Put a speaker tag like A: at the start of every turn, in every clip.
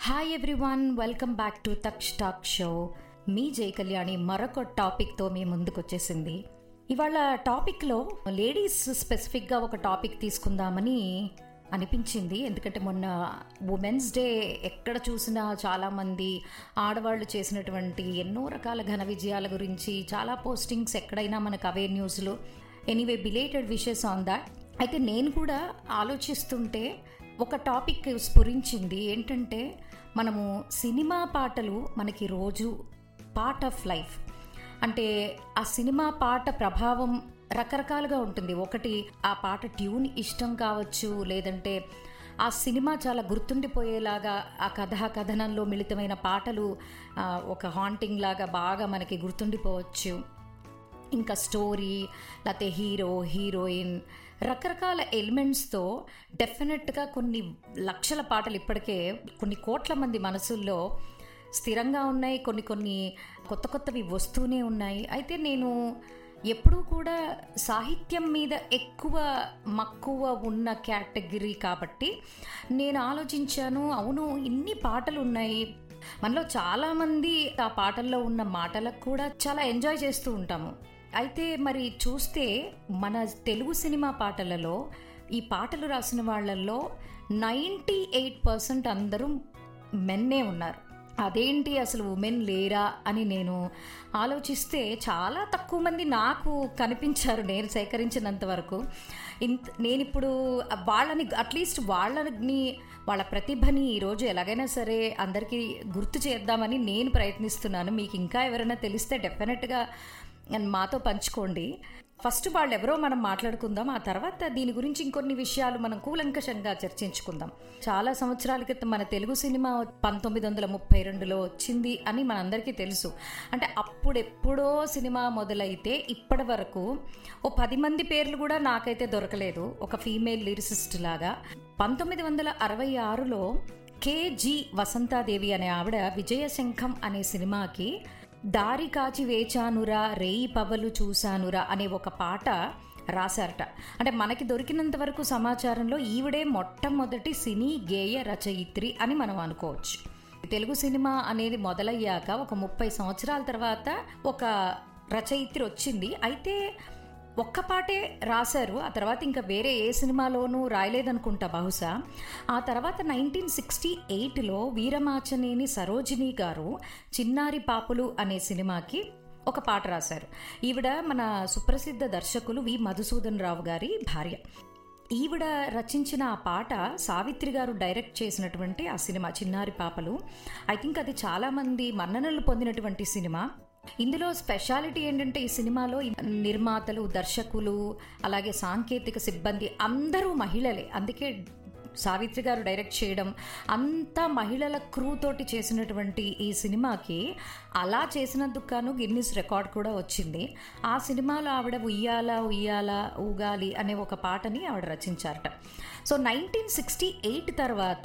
A: hi everyone welcome back to Taksh talk show మీ జై కళ్యాణి మరొక టాపిక్తో మీ ముందుకు వచ్చేసింది ఇవాళ టాపిక్లో లేడీస్ స్పెసిఫిక్గా ఒక టాపిక్ తీసుకుందామని అనిపించింది ఎందుకంటే మొన్న ఉమెన్స్ డే ఎక్కడ చూసినా చాలామంది ఆడవాళ్ళు చేసినటువంటి ఎన్నో రకాల ఘన విజయాల గురించి చాలా పోస్టింగ్స్ ఎక్కడైనా మనకు అవే న్యూస్లో anyway belated wishes on that అయితే నేను కూడా ఆలోచిస్తుంటే ఒక టాపిక్ స్ఫురించింది ఏంటంటే మనము సినిమా పాటలు మనకి రోజు పార్ట్ ఆఫ్ లైఫ్ అంటే ఆ సినిమా పాట ప్రభావం రకరకాలుగా ఉంటుంది ఒకటి ఆ పాట ట్యూన్ ఇష్టం కావచ్చు లేదంటే ఆ సినిమా చాలా గుర్తుండిపోయేలాగా ఆ కథా కథనంలో మిళితమైన పాటలు ఆ, ఒక హాంటింగ్ లాగా బాగా మనకి గుర్తుండిపోవచ్చు ఇంకా స్టోరీ లేకపోతే హీరో హీరోయిన్ రకరకాల ఎలిమెంట్స్తో డెఫినెట్గా కొన్ని లక్షల పాటలు ఇప్పటికే కొన్ని కోట్ల మంది మనసుల్లో స్థిరంగా ఉన్నాయి కొన్ని కొన్ని కొత్త కొత్తవి వస్తూనే ఉన్నాయి అయితే నేను ఎప్పుడూ కూడా సాహిత్యం మీద ఎక్కువ మక్కువ ఉన్న కేటగిరీ కాబట్టి నేను ఆలోచించాను అవును ఇన్ని పాటలు ఉన్నాయి మనలో చాలామంది ఆ పాటల్లో ఉన్న మాటలకు కూడా చాలా ఎంజాయ్ చేస్తూ ఉంటాము అయితే మరి చూస్తే మన తెలుగు సినిమా పాటలలో ఈ పాటలు రాసిన వాళ్ళల్లో నైంటీ ఎయిట్ పర్సెంట్ అందరూ మెన్నే ఉన్నారు అదేంటి అసలు ఉమెన్ లేరా అని నేను ఆలోచిస్తే చాలా తక్కువ మంది నాకు కనిపించారు నేను సేకరించినంత వరకు ఇంత నేను ఇప్పుడు వాళ్ళని అట్లీస్ట్ వాళ్ళని వాళ్ళ ప్రతిభని ఈరోజు ఎలాగైనా సరే అందరికీ గుర్తు చేద్దామని నేను ప్రయత్నిస్తున్నాను మీకు ఇంకా ఎవరైనా తెలిస్తే డెఫినెట్గా మాతో పంచుకోండి ఫస్ట్ వాళ్ళు ఎవరో మనం మాట్లాడుకుందాం ఆ తర్వాత దీని గురించి ఇంకొన్ని విషయాలు మనం కూలంకషంగా చర్చించుకుందాం చాలా సంవత్సరాల క్రితం మన తెలుగు సినిమా పంతొమ్మిది వందల ముప్పై రెండులో వచ్చింది అని మనందరికీ తెలుసు అంటే అప్పుడెప్పుడో సినిమా మొదలైతే ఇప్పటి వరకు ఓ పది మంది పేర్లు కూడా నాకైతే దొరకలేదు ఒక ఫీమేల్ లిరిసిస్ట్ లాగా పంతొమ్మిది వందల అరవై ఆరులో కేజీ వసంతాదేవి అనే ఆవిడ విజయశంఖం అనే సినిమాకి దారి కాచి వేచానురా రేయి పవలు చూశానురా అనే ఒక పాట రాశారట అంటే మనకి దొరికినంత వరకు సమాచారంలో ఈవిడే మొట్టమొదటి సినీ గేయ రచయిత్రి అని మనం అనుకోవచ్చు తెలుగు సినిమా అనేది మొదలయ్యాక ఒక ముప్పై సంవత్సరాల తర్వాత ఒక రచయిత్రి వచ్చింది అయితే ఒక్క పాటే రాశారు ఆ తర్వాత ఇంకా వేరే ఏ సినిమాలోనూ రాయలేదనుకుంటా బహుశా ఆ తర్వాత నైన్టీన్ సిక్స్టీ ఎయిట్లో వీరమాచనేని సరోజిని గారు చిన్నారి పాపులు అనే సినిమాకి ఒక పాట రాశారు ఈవిడ మన సుప్రసిద్ధ దర్శకులు వి మధుసూదన్ రావు గారి భార్య ఈవిడ రచించిన ఆ పాట సావిత్రి గారు డైరెక్ట్ చేసినటువంటి ఆ సినిమా చిన్నారి పాపలు ఐ థింక్ అది చాలామంది మన్ననలు పొందినటువంటి సినిమా ఇందులో స్పెషాలిటీ ఏంటంటే ఈ సినిమాలో నిర్మాతలు దర్శకులు అలాగే సాంకేతిక సిబ్బంది అందరూ మహిళలే అందుకే సావిత్రి గారు డైరెక్ట్ చేయడం అంతా మహిళల క్రూ తోటి చేసినటువంటి ఈ సినిమాకి అలా చేసినందుకు గాను గిన్నిస్ రికార్డ్ కూడా వచ్చింది ఆ సినిమాలో ఆవిడ ఉయ్యాల ఉయ్యాల ఊగాలి అనే ఒక పాటని ఆవిడ రచించారట సో నైన్టీన్ సిక్స్టీ ఎయిట్ తర్వాత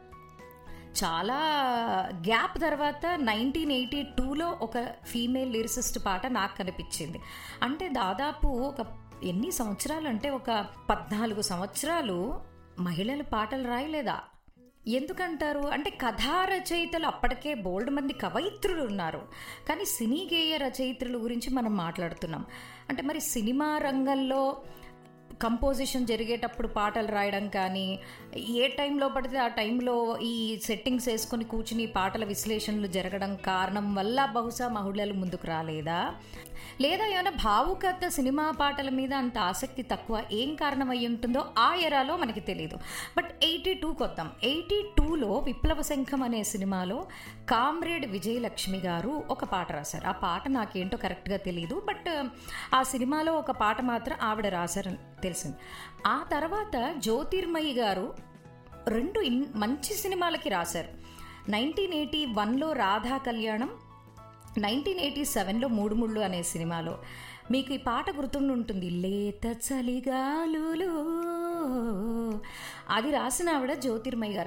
A: చాలా గ్యాప్ తర్వాత నైన్టీన్ ఎయిటీ టూలో ఒక ఫీమేల్ లిరిసిస్ట్ పాట నాకు కనిపించింది అంటే దాదాపు ఒక ఎన్ని సంవత్సరాలు అంటే ఒక పద్నాలుగు సంవత్సరాలు మహిళలు పాటలు రాయలేదా ఎందుకంటారు అంటే కథా రచయితలు అప్పటికే బోల్డ్ మంది కవయిత్రులు ఉన్నారు కానీ సినీ గేయ రచయిత్రుల గురించి మనం మాట్లాడుతున్నాం అంటే మరి సినిమా రంగంలో కంపోజిషన్ జరిగేటప్పుడు పాటలు రాయడం కానీ ఏ టైంలో పడితే ఆ టైంలో ఈ సెట్టింగ్స్ వేసుకొని కూర్చుని పాటల విశ్లేషణలు జరగడం కారణం వల్ల బహుశా మహిళలు ముందుకు రాలేదా లేదా ఏమైనా భావుకత సినిమా పాటల మీద అంత ఆసక్తి తక్కువ ఏం కారణం అయి ఉంటుందో ఆ ఎరాలో మనకి తెలియదు బట్ ఎయిటీ టూ కొత్తాం ఎయిటీ టూలో విప్లవ శంఖం అనే సినిమాలో కామ్రేడ్ విజయలక్ష్మి గారు ఒక పాట రాశారు ఆ పాట నాకేంటో కరెక్ట్గా తెలియదు బట్ ఆ సినిమాలో ఒక పాట మాత్రం ఆవిడ రాశారని తెలిసింది ఆ తర్వాత జ్యోతిర్మయి గారు రెండు ఇన్ మంచి సినిమాలకి రాశారు నైన్టీన్ ఎయిటీ వన్లో రాధా కళ్యాణం నైన్టీన్ ఎయిటీ సెవెన్లో మూడు ముళ్ళు అనే సినిమాలో మీకు ఈ పాట గుర్తుండి ఉంటుంది లేత చలిగాలులు అది రాసిన ఆవిడ జ్యోతిర్మయ్య గారు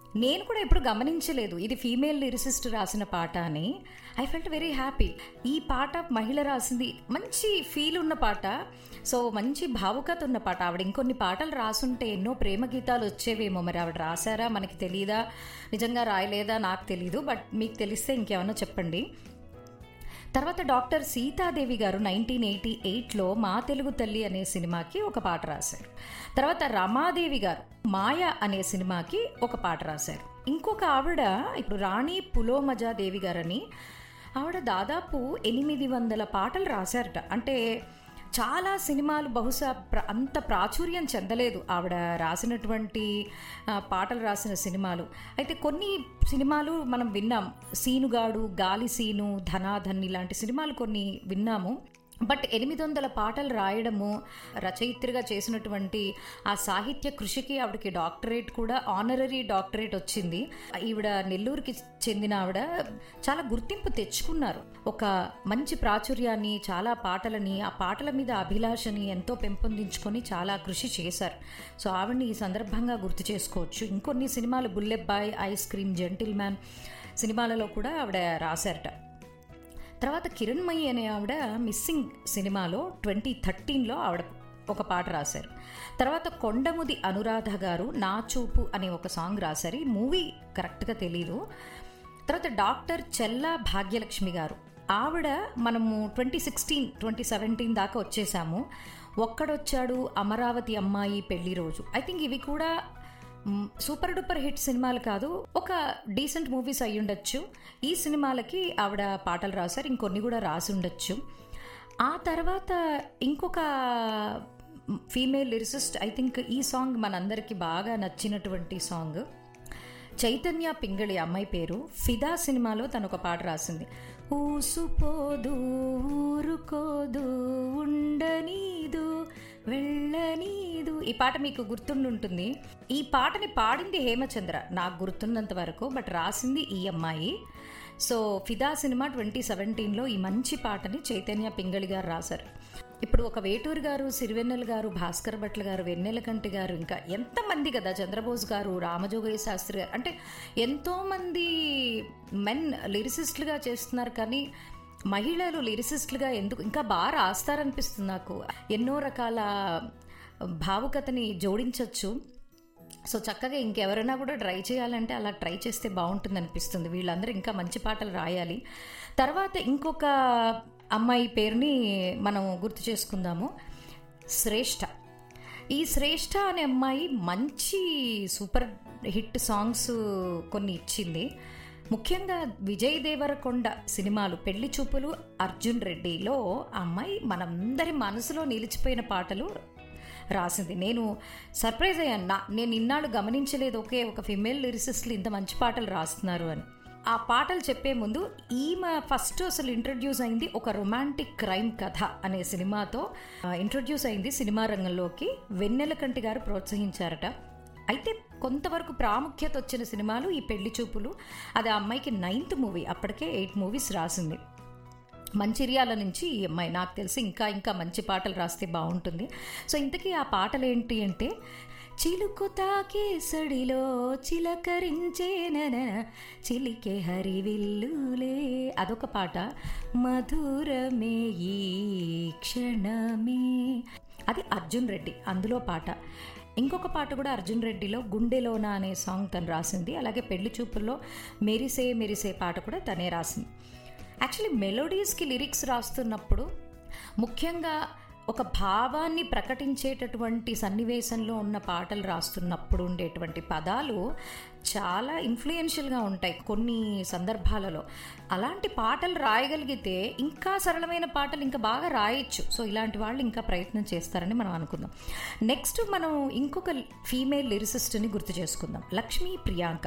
A: నేను కూడా ఎప్పుడు గమనించలేదు ఇది ఫీమేల్ లిరిసిస్ట్ రాసిన పాట అని ఐ ఫెల్ట్ వెరీ హ్యాపీ ఈ పాట మహిళ రాసింది మంచి ఫీల్ ఉన్న పాట సో మంచి భావుకత ఉన్న పాట ఆవిడ ఇంకొన్ని పాటలు రాసుంటే ఎన్నో ప్రేమ గీతాలు వచ్చేవేమో మరి ఆవిడ రాశారా మనకి తెలియదా నిజంగా రాయలేదా నాకు తెలీదు బట్ మీకు తెలిస్తే ఇంకేమన్నా చెప్పండి తర్వాత డాక్టర్ సీతాదేవి గారు నైన్టీన్ ఎయిటీ ఎయిట్లో మా తెలుగు తల్లి అనే సినిమాకి ఒక పాట రాశారు తర్వాత రమాదేవి గారు మాయ అనే సినిమాకి ఒక పాట రాశారు ఇంకొక ఆవిడ ఇప్పుడు రాణి పులోమజాదేవి గారని ఆవిడ దాదాపు ఎనిమిది వందల పాటలు రాశారట అంటే చాలా సినిమాలు బహుశా ప్ర అంత ప్రాచుర్యం చెందలేదు ఆవిడ రాసినటువంటి ఆ, పాటలు రాసిన సినిమాలు అయితే కొన్ని సినిమాలు మనం విన్నాం సీనుగాడు గాలి సీను ధనాధన్ ఇలాంటి సినిమాలు కొన్ని విన్నాము బట్ ఎనిమిది వందల పాటలు రాయడము రచయిత్రిగా చేసినటువంటి ఆ సాహిత్య కృషికి ఆవిడకి డాక్టరేట్ కూడా ఆనరరీ డాక్టరేట్ వచ్చింది ఈవిడ నెల్లూరుకి చెందిన ఆవిడ చాలా గుర్తింపు తెచ్చుకున్నారు ఒక మంచి ప్రాచుర్యాన్ని చాలా పాటలని ఆ పాటల మీద అభిలాషని ఎంతో పెంపొందించుకొని చాలా కృషి చేశారు సో ఆవిడని ఈ సందర్భంగా గుర్తు చేసుకోవచ్చు ఇంకొన్ని సినిమాలు Bullebbai ice cream gentleman సినిమాలలో కూడా ఆవిడ రాశారట తర్వాత కిరణ్మయి అనే ఆవిడ మిస్సింగ్ సినిమాలో ట్వంటీ థర్టీన్లో ఆవిడ ఒక పాట రాశారు తర్వాత కొండముది అనురాధ గారు నా చూపు అనే ఒక సాంగ్ రాశారు ఈ మూవీ కరెక్ట్గా తెలీదు తర్వాత డాక్టర్ చెల్లా భాగ్యలక్ష్మి గారు ఆవిడ మనము ట్వంటీ సిక్స్టీన్ ట్వంటీ సెవెంటీన్ దాకా వచ్చేసాము ఒక్కడొచ్చాడు అమరావతి అమ్మాయి పెళ్లి రోజు ఐ థింక్ ఇవి కూడా మ్, సూపర్ డూపర్ హిట్ సినిమాలు కాదు ఒక డీసెంట్ మూవీస్ అయి ఉండొచ్చు ఈ సినిమాలకి ఆవిడ పాటలు రాశారు ఇంకొన్ని కూడా రాసి ఉండొచ్చు ఆ తర్వాత ఇంకొక ఫీమేల్ లిరిసిస్ట్ ఐ థింక్ ఈ సాంగ్ మనందరికీ బాగా నచ్చినటువంటి సాంగ్ చైతన్య పింగళి అమ్మాయి పేరు ఫిదా సినిమాలో తను ఒక పాట రాసింది ఊసుపోదు ఊరుకోదు ఉండనీదు వెళ్ళనీదు ఈ పాట మీకు గుర్తుండుంటుంది ఈ పాటని పాడింది హేమచంద్ర నాకు గుర్తున్నంత వరకు బట్ రాసింది ఈ అమ్మాయి సో ఫిదా సినిమా ట్వంటీ సెవెంటీన్లో ఈ మంచి పాటని చైతన్య పింగళి గారు రాశారు ఇప్పుడు ఒక వేటూరు గారు సిరివెన్నెల గారు భాస్కర్ భట్ల గారు వెన్నెలకంటి గారు ఇంకా ఎంతమంది కదా చంద్రబోస్ గారు రామజోగయ్య శాస్త్రి గారు అంటే ఎంతోమంది మెన్ లిరిసిస్టులుగా చేస్తున్నారు కానీ మహిళలు లిరిసిస్టులుగా ఎందుకు ఇంకా బాగా రాస్తారనిపిస్తుంది నాకు ఎన్నో రకాల భావుకతని జోడించవచ్చు సో చక్కగా ఇంకెవరైనా కూడా ట్రై చేయాలంటే అలా ట్రై చేస్తే బాగుంటుంది అనిపిస్తుంది వీళ్ళందరూ ఇంకా మంచి పాటలు రాయాలి తర్వాత ఇంకొక అమ్మాయి పేరుని మనం గుర్తు చేసుకుందాము శ్రేష్ఠ ఈ శ్రేష్ఠ అనే అమ్మాయి మంచి సూపర్ హిట్ సాంగ్స్ కొన్ని ఇచ్చింది ముఖ్యంగా విజయ్ దేవరకొండ సినిమాలు పెళ్లి చూపులు అర్జున్ రెడ్డిలో ఆ అమ్మాయి మనందరి మనసులో నిలిచిపోయిన పాటలు రాసింది నేను సర్ప్రైజ్ అయ్యాను నా నేను ఇన్నాళ్ళు గమనించలేదు ఒకే ఒక ఫిమేల్ లిరిసిస్ట్లు ఇంత మంచి పాటలు రాస్తున్నారు అని ఆ పాటలు చెప్పే ముందు ఈమె ఫస్ట్ అసలు ఇంట్రడ్యూస్ అయింది ఒక రొమాంటిక్ క్రైమ్ కథ అనే సినిమాతో ఇంట్రడ్యూస్ అయింది సినిమా రంగంలోకి వెన్నెలకంటి గారు ప్రోత్సహించారట అయితే కొంతవరకు ప్రాముఖ్యత వచ్చిన సినిమాలు ఈ పెళ్లి చూపులు అది ఆ అమ్మాయికి నైన్త్ మూవీ అప్పటికే ఎయిట్ మూవీస్ రాసింది మంచిర్యాల నుంచి ఈ అమ్మాయి నాకు తెలిసి ఇంకా ఇంకా మంచి పాటలు రాస్తే బాగుంటుంది సో ఇంతకీ ఆ పాటలు ఏంటి అంటే చిలుకు తాకే సడిలో చిలకరించేనన చిలికే హరివిల్లులే అదొక పాట మధురమే ఈ క్షణమే అది అర్జున్ రెడ్డి అందులో పాట ఇంకొక పాట కూడా అర్జున్ రెడ్డిలో గుండెలోన అనే సాంగ్ తను రాసింది అలాగే పెళ్లి చూపుల్లో మెరిసే మెరిసే పాట కూడా తనే రాసింది యాక్చువల్లీ మెలోడీస్కి లిరిక్స్ రాస్తున్నప్పుడు ముఖ్యంగా ఒక భావాన్ని ప్రకటించేటటువంటి సన్నివేశంలో ఉన్న పాటలు రాస్తున్నప్పుడు ఉండేటువంటి పదాలు చాలా ఇన్ఫ్లుయెన్షియల్గా ఉంటాయి కొన్ని సందర్భాలలో అలాంటి పాటలు రాయగలిగితే ఇంకా సరళమైన పాటలు ఇంకా బాగా రాయొచ్చు సో ఇలాంటి వాళ్ళు ఇంకా ప్రయత్నం చేస్తారని మనం అనుకుందాం నెక్స్ట్ మనం ఇంకొక ఫీమేల్ లిరిసిస్ట్ని గుర్తు చేసుకుందాం లక్ష్మీ ప్రియాంక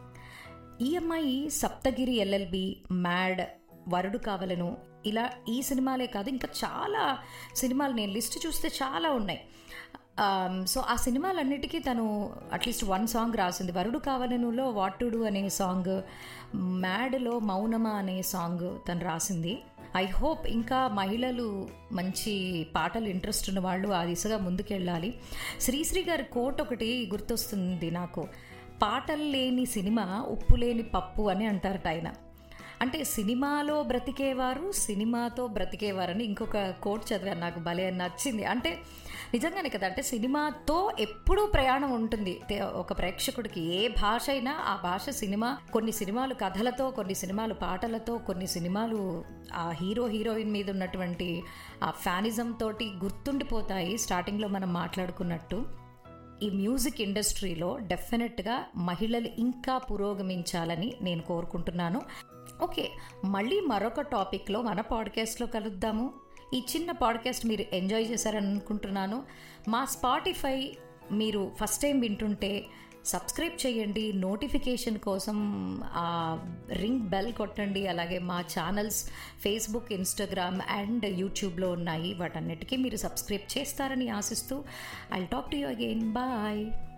A: ఈ అమ్మాయి సప్తగిరి ఎల్ఎల్బి మ్యాడ్ వరుడు కావలను ఇలా ఈ సినిమాలే కాదు ఇంకా చాలా సినిమాలు నేను లిస్ట్ చూస్తే చాలా ఉన్నాయి ఆమ్, సో ఆ సినిమాలన్నిటికీ తను అట్లీస్ట్ వన్ సాంగ్ రాసింది వరుడు కావలనులో వాట్ టు డూ అనే సాంగ్ మ్యాడ్లో మౌనమా అనే సాంగ్ తను రాసింది ఐ హోప్ ఇంకా మహిళలు మంచి పాటలు ఇంట్రెస్ట్ ఉన్న వాళ్ళు ఆ దిశగా ముందుకెళ్ళాలి శ్రీశ్రీ గారి కోట్ ఒకటి గుర్తొస్తుంది నాకు పాటలు లేని సినిమా ఉప్పు లేని పప్పు అని అంటారట ఆయన అంటే సినిమాలో బ్రతికేవారు సినిమాతో బ్రతికేవారని ఇంకొక కోట్ చదివాను నాకు భలే నచ్చింది అంటే నిజంగానే కదా అంటే సినిమాతో ఎప్పుడూ ప్రయాణం ఉంటుంది తే- ఒక ప్రేక్షకుడికి ఏ భాష అయినా ఆ భాష సినిమా కొన్ని సినిమాలు కథలతో కొన్ని సినిమాలు పాటలతో కొన్ని సినిమాలు ఆ హీరో హీరోయిన్ మీద ఉన్నటువంటి ఆ ఫ్యానిజం తోటి గుర్తుండిపోతాయి స్టార్టింగ్లో మనం మాట్లాడుకున్నట్టు ఈ మ్యూజిక్ ఇండస్ట్రీలో డెఫినెట్గా మహిళలు ఇంకా పురోగమించాలని నేను కోరుకుంటున్నాను ఓకే మళ్ళీ మరొక టాపిక్లో మన పాడ్కాస్ట్లో కలుద్దాము ఈ చిన్న పాడ్కాస్ట్ మీరు ఎంజాయ్ చేశారని అనుకుంటున్నాను మా స్పాటిఫై మీరు ఫస్ట్ టైం వింటుంటే సబ్స్క్రైబ్ చేయండి నోటిఫికేషన్ కోసం ఆ రింగ్ బెల్ కొట్టండి అలాగే మా ఛానల్స్ ఫేస్బుక్ ఇన్స్టాగ్రామ్ అండ్ యూట్యూబ్లో ఉన్నాయి వాటన్నిటికీ మీరు సబ్స్క్రైబ్ చేస్తారని ఆశిస్తూ I talk to you again bye